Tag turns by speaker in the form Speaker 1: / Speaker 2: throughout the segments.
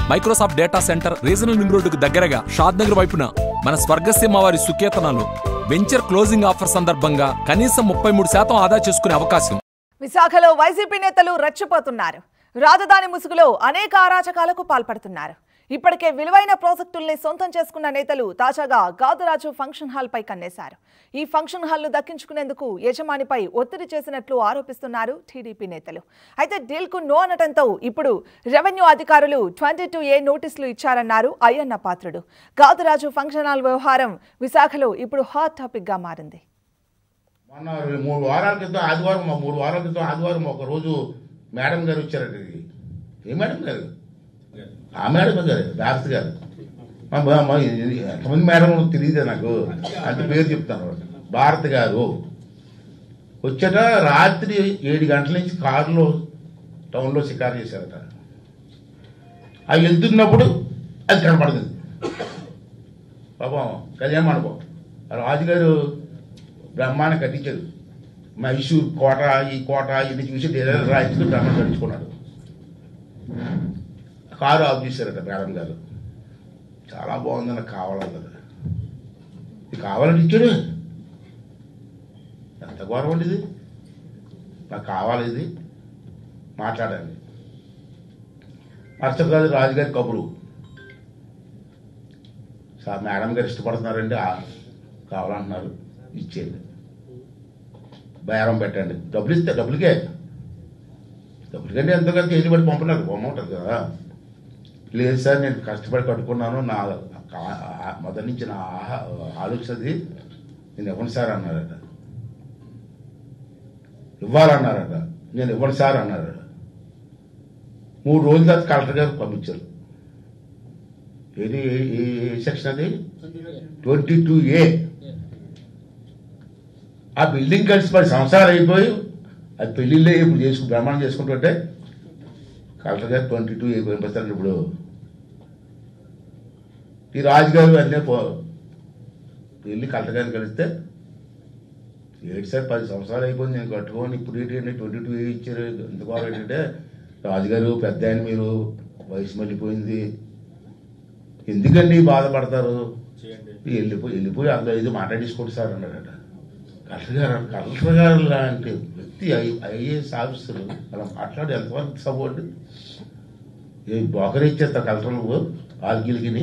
Speaker 1: Microsoft data center regional ring రోడ్డుకు దగ్గరగా షాద్ నగర్ వైపున మన స్వర్గసీమ వారి సుకేతనాలు వెంచర్ క్లోజింగ్ ఆఫర్ సందర్భంగా కనీసం ముప్పై మూడు శాతం ఆదా చేసుకునే అవకాశం
Speaker 2: విశాఖలో వైసీపీ నేతలు రెచ్చిపోతున్నారు రాజధాని ముసుగులో అనేక అరాచకాలకు పాల్పడుతున్నారు ఇప్పటికే విలువైన ప్రాజెక్టుల్ని సొంతం చేసుకున్న నేతలు తాజాగా గాదురాజు ఫంక్షన్ హాల్ పై కన్నేశారు ఈ ఫంక్షన్ హాల్ను దక్కించుకునేందుకు యజమానిపై ఒత్తిడి చేసినట్లు ఆరోపిస్తున్నారు టీడీపీ నేతలు అయితే డీల్కు నో అనటంతో ఇప్పుడు రెవెన్యూ అధికారులు ట్వంటీ టూ ఏ నోటీసులు ఇచ్చారన్నారు అయ్యన్న పాత్రుడు గాదురాజు ఫంక్షన్ హాల్ వ్యవహారం విశాఖలో ఇప్పుడు హాట్ టాపిక్ గా మారింది
Speaker 3: మొన్న రెండు- మూడు వారాల క్రితం ఆదివారం మా మూడు వారాల క్రితం ఆదివారం ఒక రోజు మేడం గారు వచ్చారట ఇది ఏ మేడం గారు ఆ మేడం గారు దాస్ గారు మా- మా- మా- ఇది ఎంతమంది మేడం తెలియదే నాకు అంటే పేరు చెప్తాను భారత్ గారు వచ్చాట రాత్రి ఏడు గంటల నుంచి కారులో టౌన్లో షికారు చేశారట అవి వెళ్తున్నప్పుడు అది కనపడుతుంది పాపం కళ్యాణ మండపం ఆ రాజుగారు బ్రహ్మాండం కట్టించారు మైసూర్ కోట ఈ కోట ఇది చూసి డైలాగ్ రాయించుకుని బ్రహ్మం కట్టించుకున్నాడు కారు ఆఫ్ చేశారట మేడం గారు చాలా బాగుంది నాకు కావాలన్నది ఇది కావాలని ఇచ్చాడు ఎంత ఘోరం అండి ఇది నాకు కావాలి ఇది మాట్లాడండి మరుసటి రోజు రాజుగారి కబురు సార్ మేడం గారు ఇష్టపడుతున్నారండి ఆ, కావాలంటున్నారు ఇచ్చేయండి బేరం పెట్టండి డబ్బులు ఇస్తే డబ్బులకే డబ్బులకంటే ఎంతగా తేలి పడి పంపినారు బొమ్మ ఉంటుంది కదా లేదు సార్ నేను కష్టపడి కట్టుకున్నాను నా కా- ఆ- మొదటి నుంచి నా ఆహా- ఆలోచనది నేను ఇవ్వను సార్ అన్నారట ఇవ్వాలన్నారట నేను ఇవ్వను సార్ అన్నారట మూడు రోజుల తర్వాత కలెక్టర్ గారు పంపించారు ఏది ఏ- ఏ ఏ సెక్షన్ అది ట్వంటీ టూ ఏ ఆ బిల్డింగ్ కలిసి పది సంవత్సరాలు అయిపోయి అది పెళ్లిళ్ళే ఇప్పుడు చేసుకు బ్రహ్మాండం చేసుకుంటుంటే కలెక్టర్ గారు ట్వంటీ టూ ఏ పంపిస్తారు ఇప్పుడు ఈ రాజుగారు అన్నీ పో వెళ్ళి కలెక్టర్ గారిని కలిస్తే ఏడు సార్ పది సంవత్సరాలు అయిపోయింది నేను కట్టుకోని ఇప్పుడు ఏంటంటే ట్వంటీ టూ ఏ ఇచ్చారు ఎందుకు ఏంటంటే రాజుగారు పెద్ద ఆయన మీరు వయసు మళ్ళీపోయింది ఎందుకండి బాధపడతారు వెళ్ళిపోయి వెళ్ళిపోయి అందులో ఇది మాట్లాడేసుకోండి సార్ అన్నాడట కలెక్టర్ గారు కలెక్టర్ గారు లాంటి వ్యక్తి ఐ- ఐఏఎస్ ఆఫీసర్ అలా మాట్లాడి ఎంతవరకు సపోర్ట్ ఏ బోకర్ ఇచ్చేస్తా కలెక్టర్ నువ్వు ఆల్గిలికి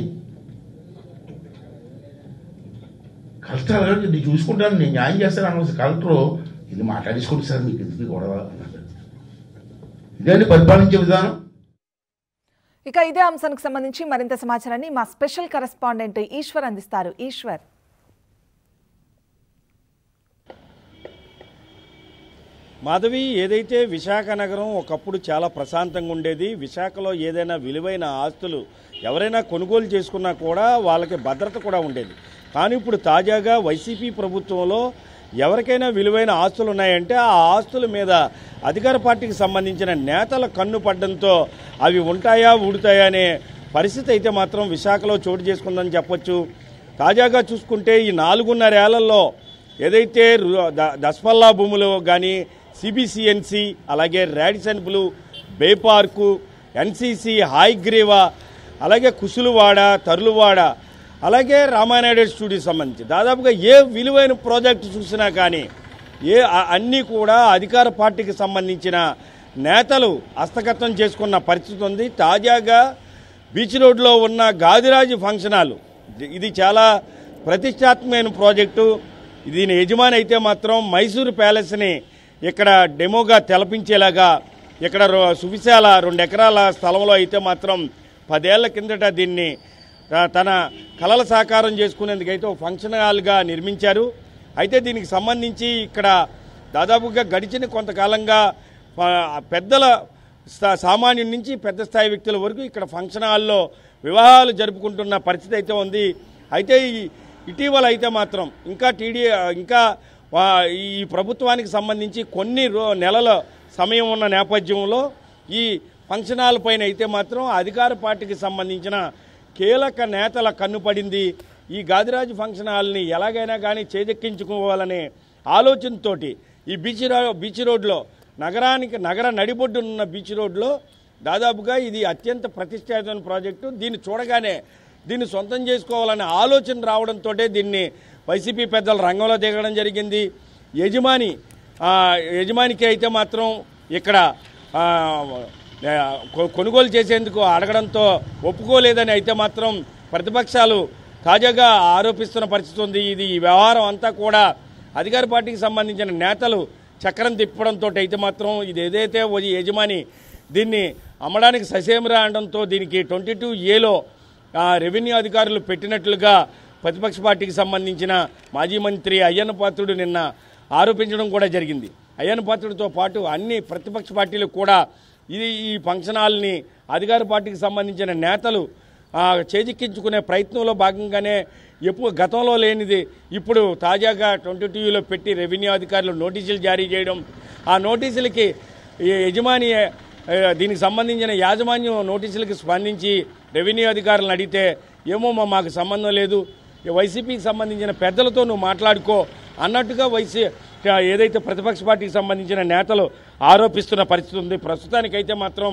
Speaker 3: కలెక్టర్ గారు నేను చూసుకుంటాను నేను న్యాయం చేస్తాను అన్న కలెక్టర్ ఇది మాట్లాడేసుకోండి సార్ మీకు ఎందుకు గొడవ అన్నాడు ఇదండి పరిపాలించే విధానం
Speaker 2: ఇక ఇదే అంశానికి సంబంధించి మరింత సమాచారాన్ని మా స్పెషల్ కరెస్పాండెంట్ ఈశ్వర్ అందిస్తారు ఈశ్వర్
Speaker 4: మాధవి ఏదైతే విశాఖ నగరం ఒకప్పుడు చాలా ప్రశాంతంగా ఉండేది విశాఖలో ఏదైనా విలువైన ఆస్తులు ఎవరైనా కొనుగోలు చేసుకున్నా కూడా వాళ్ళకి భద్రత కూడా ఉండేది కానీ ఇప్పుడు తాజాగా వైసీపీ ప్రభుత్వంలో ఎవరికైనా విలువైన ఆస్తులు ఉన్నాయంటే ఆ ఆస్తుల మీద అధికార పార్టీకి సంబంధించిన నేతల కన్ను పడ్డంతో అవి ఉంటాయా ఊడుతాయా అనే పరిస్థితి అయితే మాత్రం విశాఖలో చోటు చేసుకుందని చెప్పొచ్చు తాజాగా చూసుకుంటే ఈ నాలుగున్నరేళ్లలో ఏదైతే రు- ద- దస్పల్లా భూములు కానీ సిబిసిఎన్సి అలాగే Radisson Blu Bay park NCC Hayagriva అలాగే కుసులువాడ తరులువాడ అలాగే రామానాయుడు స్టూడియో సంబంధించి దాదాపుగా ఏ విలువైన ప్రాజెక్టు చూసినా కానీ ఏ అ- అన్నీ కూడా అధికార పార్టీకి సంబంధించిన నేతలు హస్తగతం చేసుకున్న పరిస్థితి ఉంది తాజాగా బీచ్ రోడ్లో ఉన్న గాదిరాజు ఫంక్షన్ హాల్ ఇది- ఇది చాలా ప్రతిష్టాత్మకమైన ప్రాజెక్టు దీని యజమాని అయితే మాత్రం మైసూరు ప్యాలెస్ని ఇక్కడ డెమోగా తెలపించేలాగా ఇక్కడ రో- సువిశాల రెండు ఎకరాల స్థలంలో అయితే మాత్రం పదేళ్ల కిందట దీన్ని త- తన కలల సాకారం చేసుకునేందుకైతే ఒక ఫంక్షన్ హాల్గా నిర్మించారు అయితే దీనికి సంబంధించి ఇక్కడ దాదాపుగా గడిచిన కొంతకాలంగా ఆ, పెద్దల స్థా- సామాన్యుడి నుంచి పెద్ద స్థాయి వ్యక్తుల వరకు ఇక్కడ ఫంక్షన్ హాల్లో వివాహాలు జరుపుకుంటున్న పరిస్థితి అయితే ఉంది అయితే ఈ ఇటీవల అయితే మాత్రం ఇంకా టీడీ ఇంకా ఆ, ఈ ప్రభుత్వానికి సంబంధించి కొన్ని రో నెలల సమయం ఉన్న నేపథ్యంలో ఈ ఫంక్షన్ హాల్ పైన అయితే మాత్రం అధికార పార్టీకి సంబంధించిన కీలక నేతల కన్నుపడింది ఈ గాదిరాజు ఫంక్షన్ హాల్ని ఎలాగైనా కానీ చేజెక్కించుకోవాలనే ఆలోచనతోటి ఈ బీచ్ రో బీచ్ రోడ్లో నగరానికి నగర నడిబొడ్డునున్న బీచ్ రోడ్లో దాదాపుగా ఇది అత్యంత ప్రతిష్టాత్మక ప్రాజెక్టు దీన్ని చూడగానే దీన్ని సొంతం చేసుకోవాలనే ఆలోచన రావడంతో దీన్ని వైసీపీ పెద్దలు రంగంలో దిగడం జరిగింది యజమాని ఆ, యజమానికి అయితే మాత్రం ఇక్కడ ఆ, ఆ, కొ- కొనుగోలు చేసేందుకు అడగడంతో ఒప్పుకోలేదని అయితే మాత్రం ప్రతిపక్షాలు తాజాగా ఆరోపిస్తున్న పరిస్థితి ఉంది ఇది ఈ వ్యవహారం అంతా కూడా అధికార పార్టీకి సంబంధించిన నేతలు చక్రం తిప్పడంతో అయితే మాత్రం ఇది ఏదైతే ఓ యజమాని దీన్ని అమ్మడానికి ససేమిరా అనడంతో దీనికి ట్వంటీ టూ ఏలో రెవెన్యూ అధికారులు పెట్టినట్లుగా ప్రతిపక్ష పార్టీకి సంబంధించిన మాజీ మంత్రి అయ్యన్న పాత్రుడు నిన్న ఆరోపించడం కూడా జరిగింది అయ్యన్న పాత్రుడితో పాటు అన్ని ప్రతిపక్ష పార్టీలు కూడా ఇది ఈ ఫంక్షన్ హాల్ని అధికార పార్టీకి సంబంధించిన నేతలు ఆ, చేజిక్కించుకునే ప్రయత్నంలో భాగంగానే ఎప్పుడు గతంలో లేనిది ఇప్పుడు తాజాగా ట్వంటీ టీవీలో పెట్టి రెవెన్యూ అధికారులు నోటీసులు జారీ చేయడం ఆ నోటీసులకి ఈ యజమాని ఆ, దీనికి సంబంధించిన యాజమాన్యం నోటీసులకి స్పందించి రెవెన్యూ అధికారులను అడిగితే ఏమో మా మాకు సంబంధం లేదు ఈ వైసీపీకి సంబంధించిన పెద్దలతో నువ్వు మాట్లాడుకో అన్నట్టుగా వైసీ ఏదైతే ప్రతిపక్ష పార్టీకి సంబంధించిన నేతలు ఆరోపిస్తున్న పరిస్థితి ఉంది ప్రస్తుతానికైతే మాత్రం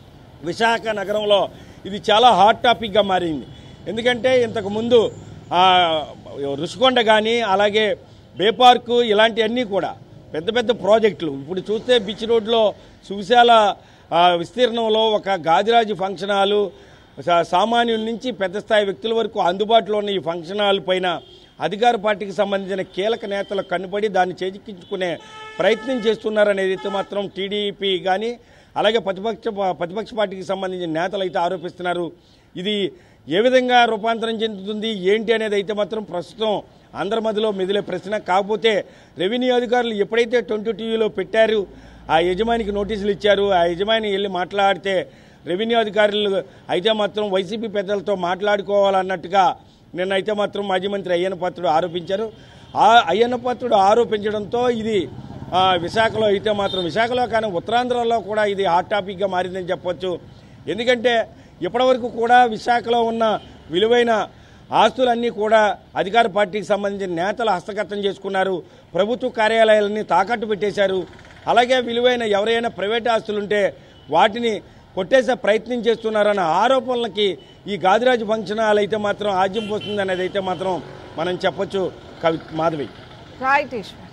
Speaker 4: విశాఖ నగరంలో ఇది చాలా హాట్ టాపిక్గా మారింది ఎందుకంటే ఇంతకు ముందు ఆ, రుషికొండ కానీ అలాగే బే పార్కు ఇలాంటివన్నీ కూడా పెద్ద పెద్ద ప్రాజెక్టులు ఇప్పుడు చూస్తే బీచ్ రోడ్లో సువిశాల ఆ, విస్తీర్ణంలో ఒక గాదిరాజు ఫంక్షన్ హాలు సా- సామాన్యుల నుంచి పెద్ద స్థాయి వ్యక్తుల వరకు అందుబాటులో ఉన్న ఈ ఫంక్షన్ హాల్ పైన అధికార పార్టీకి సంబంధించిన కీలక నేతలు కన్నుబడి దాన్ని చేజిక్కించుకునే ప్రయత్నం చేస్తున్నారనేది అయితే మాత్రం టీడీపీ కానీ అలాగే ప్రతిపక్ష ప్రతిపక్ష పార్టీకి సంబంధించిన నేతలు అయితే ఆరోపిస్తున్నారు ఇది ఏ విధంగా రూపాంతరం చెందుతుంది ఏంటి అనేది అయితే మాత్రం ప్రస్తుతం అందరి మధ్యలో మెదిలే ప్రశ్న కాకపోతే రెవెన్యూ అధికారులు ఎప్పుడైతే ట్వంటీ టీవీలో పెట్టారు ఆ యజమానికి నోటీసులు ఇచ్చారు ఆ యజమాని వెళ్ళి మాట్లాడితే రెవెన్యూ అధికారులు అయితే మాత్రం వైసీపీ పెద్దలతో మాట్లాడుకోవాలన్నట్టుగా నిన్న అయితే మాత్రం మాజీ మంత్రి అయ్యన్న పాత్రుడు ఆరోపించారు ఆ అయ్యన్న పాత్రుడు ఆరోపించడంతో ఇది ఆ, విశాఖలో అయితే మాత్రం విశాఖలో కానీ ఉత్తరాంధ్రలో కూడా ఇది హాట్ టాపిక్గా మారిందని చెప్పొచ్చు ఎందుకంటే ఇప్పటివరకు కూడా విశాఖలో ఉన్న విలువైన ఆస్తులన్నీ కూడా అధికార పార్టీకి సంబంధించిన నేతలు హస్తగతం చేసుకున్నారు ప్రభుత్వ కార్యాలయాలన్నీ తాకట్టు పెట్టేశారు అలాగే విలువైన ఎవరైనా ప్రైవేట్ ఆస్తులుంటే వాటిని కొట్టేసే ప్రయత్నం చేస్తున్నారన్న ఆరోపణలకి ఈ గాదిరాజు ఫంక్షన్ హాల్ అయితే మాత్రం ఆజ్యం పోస్తుంది అనేది అయితే మాత్రం మనం చెప్పొచ్చు కవి మాధవి
Speaker 2: రైట్ ఈశ్వర్